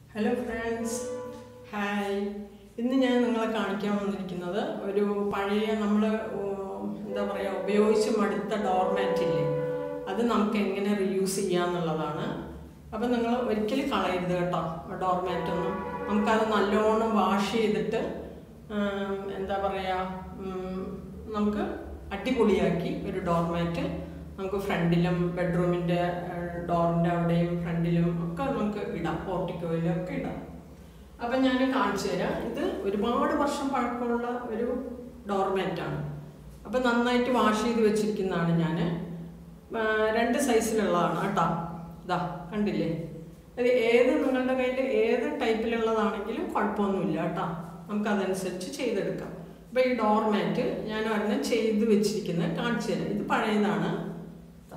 Hello friends hi ഇന്ന് ഞാൻ നിങ്ങളെ കാണിക്കാൻ വന്നിരിക്കുന്നത് ഒരു പഴയ നമ്മൾ എന്താ പറയുക ഉപയോഗിച്ച് മടുത്ത ഡോർമാറ്റ് ഇല്ലേ അത് നമുക്ക് എങ്ങനെ റീയൂസ് ചെയ്യാന്നുള്ളതാണ് അപ്പം നിങ്ങൾ ഒരിക്കലും കളയരുത് കേട്ടോ ഡോർമാറ്റ് ഒന്നും നമുക്കത് നല്ലോണം വാഷ് ചെയ്തിട്ട് ഉം, എന്താ പറയുക ഉം, നമുക്ക് അടിപൊളിയാക്കി ഒരു ഡോർമാറ്റ് നമുക്ക് ഫ്രണ്ടിലും ബെഡ്റൂമിൻ്റെ ഡോറിൻ്റെ അവിടെയും ഫ്രണ്ടിലും ഒക്കെ നമുക്ക് ഇടാം പോർട്ടിക്കോയിലും ഒക്കെ ഇടാം അപ്പം ഞാൻ കാണിച്ചു തരാം ഇത് ഒരുപാട് വർഷം പഴക്കമുള്ള ഒരു ഡോർമാറ്റാണ് അപ്പം നന്നായിട്ട് വാഷ് ചെയ്ത് വെച്ചിരിക്കുന്നതാണ് ഞാൻ രണ്ട് സൈസിലുള്ളതാണ് കേട്ടോ ഇതാ കണ്ടില്ലേ അത് ഏത് നിങ്ങളുടെ കയ്യിൽ ഏത് ടൈപ്പിലുള്ളതാണെങ്കിലും കുഴപ്പമൊന്നുമില്ല കേട്ടോ നമുക്കതനുസരിച്ച് ചെയ്തെടുക്കാം അപ്പോൾ ഈ ഡോർമാറ്റ് ഞാൻ ഒരെണ്ണം ചെയ്ത് വെച്ചിരിക്കുന്നത് കാണിച്ചു തരാം ഇത് പഴയതാണ് ദാ.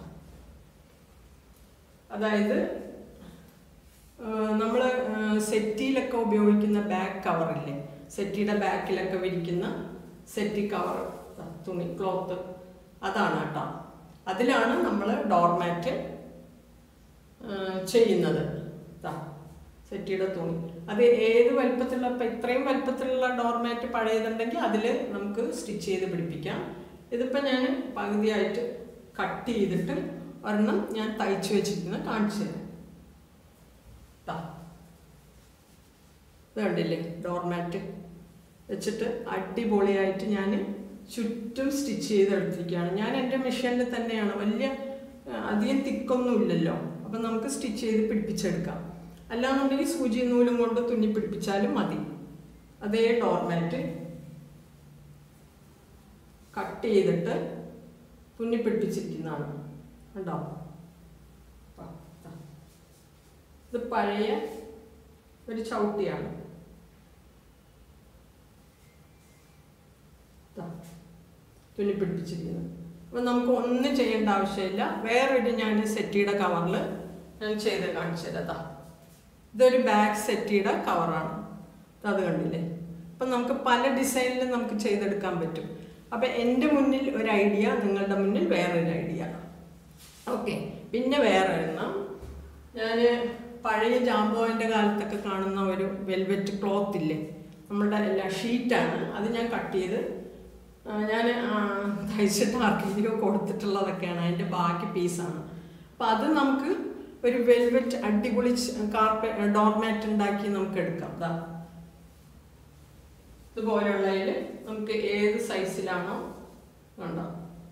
അതായത് നമ്മൾ സെറ്റിയിലൊക്കെ ഉപയോഗിക്കുന്ന ബാക്ക് കവറില്ലേ സെറ്റിയുടെ ബാക്കിലൊക്കെ വിരിക്കുന്ന സെറ്റി കവർ തുണി ക്ലോത്ത് അതാണ് കേട്ടോ അതിലാണ് നമ്മൾ ഡോർമാറ്റ് ചെയ്യുന്നത് ദാ സെറ്റിയുടെ തുണി അത് ഏത് വലിപ്പത്തിലുള്ള ഇപ്പം ഇത്രയും വലിപ്പത്തിലുള്ള ഡോർമാറ്റ് പഴയതുണ്ടെങ്കിൽ അതിൽ നമുക്ക് സ്റ്റിച്ച് ചെയ്ത് പിടിപ്പിക്കാം ഇതിപ്പോൾ ഞാൻ പകുതിയായിട്ട് കട്ട് ചെയ്തിട്ട് ഒരെണ്ണം ഞാൻ തയ്ച്ചു വെച്ചിരിക്കുന്നത് കാണിച്ചു തരാം ദാ. ഇത് കണ്ടില്ലേ ഡോർമാറ്റ് വെച്ചിട്ട് അടിപൊളിയായിട്ട് ഞാൻ ചുറ്റും സ്റ്റിച്ച് ചെയ്തെടുത്തിരിക്കുകയാണ് ഞാൻ എൻ്റെ മെഷീനിൽ തന്നെയാണ് വലിയ ആ, അധികം തിക്കൊന്നും ഇല്ലല്ലോ അപ്പം നമുക്ക് സ്റ്റിച്ച് ചെയ്ത് പിടിപ്പിച്ചെടുക്കാം അല്ലാന്നുണ്ടെങ്കിൽ സൂചി നൂലും കൊണ്ട് തുന്നി പിടിപ്പിച്ചാലും മതി അതേ ഡോർമാറ്റ് കട്ട് ചെയ്തിട്ട് തുന്നി പിടിപ്പിച്ചിരിക്കുന്നതാണ് കണ്ടോ ആ, ദാ. ഇത് പഴയ ഒരു ചവിട്ടിയാണ് ദാ, തുന്നി പിടിപ്പിച്ചിരിക്കുന്നത് അപ്പം നമുക്ക് ഒന്നും ചെയ്യേണ്ട ആവശ്യമില്ല വേറൊരു ഞാൻ സെറ്റിയുടെ കവറിൽ ഞാൻ ചെയ്ത് കാണിച്ചു തരാം ദാ. ഇതൊരു ബാക്ക് സെറ്റിയുടെ കവറാണ് അത് കണ്ടില്ലേ അപ്പം നമുക്ക് പല ഡിസൈനിലും നമുക്ക് ചെയ്തെടുക്കാൻ പറ്റും അപ്പം എൻ്റെ മുന്നിൽ ഒരു ഐഡിയ നിങ്ങളുടെ മുന്നിൽ വേറൊരു ഐഡിയ ഓക്കെ പിന്നെ വേറെ എണ്ണം ഞാൻ പഴയ ജാമ്പോയിൻ്റെ കാലത്തൊക്കെ കാണുന്ന ഒരു വെൽവെറ്റ് ക്ലോത്ത് ഇല്ലേ നമ്മളുടെ എല്ലാ ഷീറ്റാണ് അത് ഞാൻ കട്ട് ചെയ്ത് ഞാൻ തയ്ച്ചിട്ട് ആർക്കെങ്കിലും കൊടുത്തിട്ടുള്ളതൊക്കെയാണ് അതിൻ്റെ ബാക്കി പീസാണ് അപ്പം അത് നമുക്ക് ഒരു വെൽവെറ്റ് അടിപൊളി കാർപ്പെ ഡോർമാറ്റ് ഉണ്ടാക്കി നമുക്ക് എടുക്കാം ദാ ഇതുപോലെയുള്ളതിൽ നമുക്ക് ഏത് സൈസിലാണോ കണ്ടോ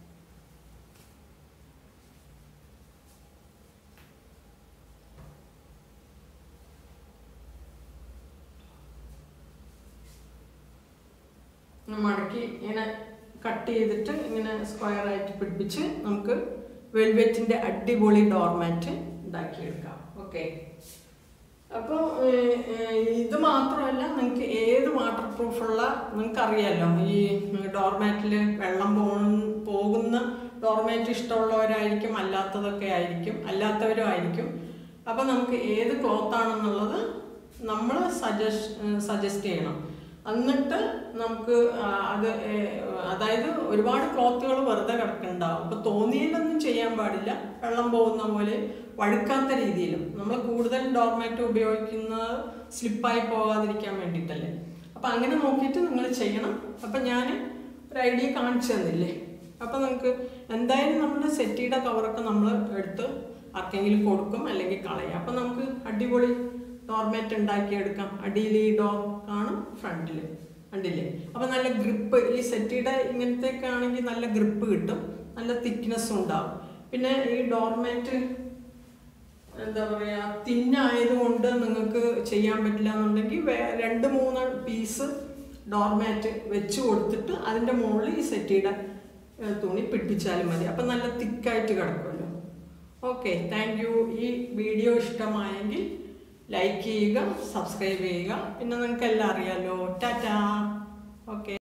ഇങ്ങനെ മടക്കി ഇങ്ങനെ കട്ട് ചെയ്തിട്ട് ഇങ്ങനെ സ്ക്വയർ ആയിട്ട് പിടിപ്പിച്ച് നമുക്ക് വെൽവെറ്റിന്റെ അടിപൊളി ഡോർമാറ്റ് ഉണ്ടാക്കിയെടുക്കാം ഓക്കെ അപ്പോൾ ഇത് മാത്രമല്ല നിങ്ങൾക്ക് ഏത് വാട്ടർ പ്രൂഫുള്ള നിങ്ങൾക്ക് അറിയാലോ ഈ ഡോർമാറ്റിൽ വെള്ളം പോ പോകുന്ന ഡോർമാറ്റ് ഇഷ്ടമുള്ളവരായിരിക്കും അല്ലാത്തതൊക്കെ ആയിരിക്കും അല്ലാത്തവരും ആയിരിക്കും അപ്പോൾ നമുക്ക് ഏത് ക്ലോത്ത് ആണെന്നുള്ളത് നമ്മൾ സജസ്റ്റ് സജസ്റ്റ് ചെയ്യണം എന്നിട്ട് നമുക്ക് ആ, അത് ഏ, അതായത് ഒരുപാട് ക്ലോത്തുകൾ വെറുതെ കിടക്കുന്നുണ്ടാവും അപ്പോൾ തോന്നിയതൊന്നും ചെയ്യാൻ പാടില്ല വെള്ളം പോകുന്ന പോലെ വഴുക്കാത്ത രീതിയിലും നമ്മൾ കൂടുതൽ ഡോർമാറ്റ് ഉപയോഗിക്കുന്നത് സ്ലിപ്പായി പോകാതിരിക്കാൻ വേണ്ടിയിട്ടല്ലേ അപ്പം അങ്ങനെ നോക്കിയിട്ട് നിങ്ങൾ ചെയ്യണം അപ്പം ഞാൻ ഒരു ഐഡിയ കാണിച്ചു തന്നില്ലേ അപ്പം നമുക്ക് എന്തായാലും നമ്മുടെ സെറ്റിയുടെ കവറൊക്കെ നമ്മൾ എടുത്ത് ആർക്കെങ്കിലും കൊടുക്കും അല്ലെങ്കിൽ കളയാം അപ്പം നമുക്ക് അടിപൊളി ഡോർമാറ്റ് ഉണ്ടാക്കിയെടുക്കാം അടിയിൽ ഈ ഡോർ കാണും ഫ്രണ്ടിൽ കണ്ടില്ലേ അപ്പം നല്ല ഗ്രിപ്പ് ഈ സെറ്റിയുടെ ഇങ്ങനത്തെയൊക്കെ ആണെങ്കിൽ നല്ല ഗ്രിപ്പ് കിട്ടും നല്ല തിക്നെസ്സും ഉണ്ടാവും പിന്നെ ഈ ഡോർമാറ്റ് എന്താ പറയുക തിന്നായതുകൊണ്ട് നിങ്ങൾക്ക് ചെയ്യാൻ പറ്റില്ല എന്നുണ്ടെങ്കിൽ വേ രണ്ട് മൂന്ന് പീസ് ഡോർമാറ്റ് വെച്ച് കൊടുത്തിട്ട് അതിൻ്റെ മുകളിൽ ഈ സെറ്റിയുടെ ഏഹ്, തുണി പിടിപ്പിച്ചാലും മതി അപ്പം നല്ല തിക്കായിട്ട് കിടക്കുമല്ലോ ഓക്കെ താങ്ക് യു ഈ വീഡിയോ ഇഷ്ടമായെങ്കിൽ ലൈക്ക് ചെയ്യുക സബ്സ്ക്രൈബ് ചെയ്യുക പിന്നെ നിങ്ങൾക്ക് എല്ലാം അറിയാമല്ലോ ടാറ്റാ ഓക്കെ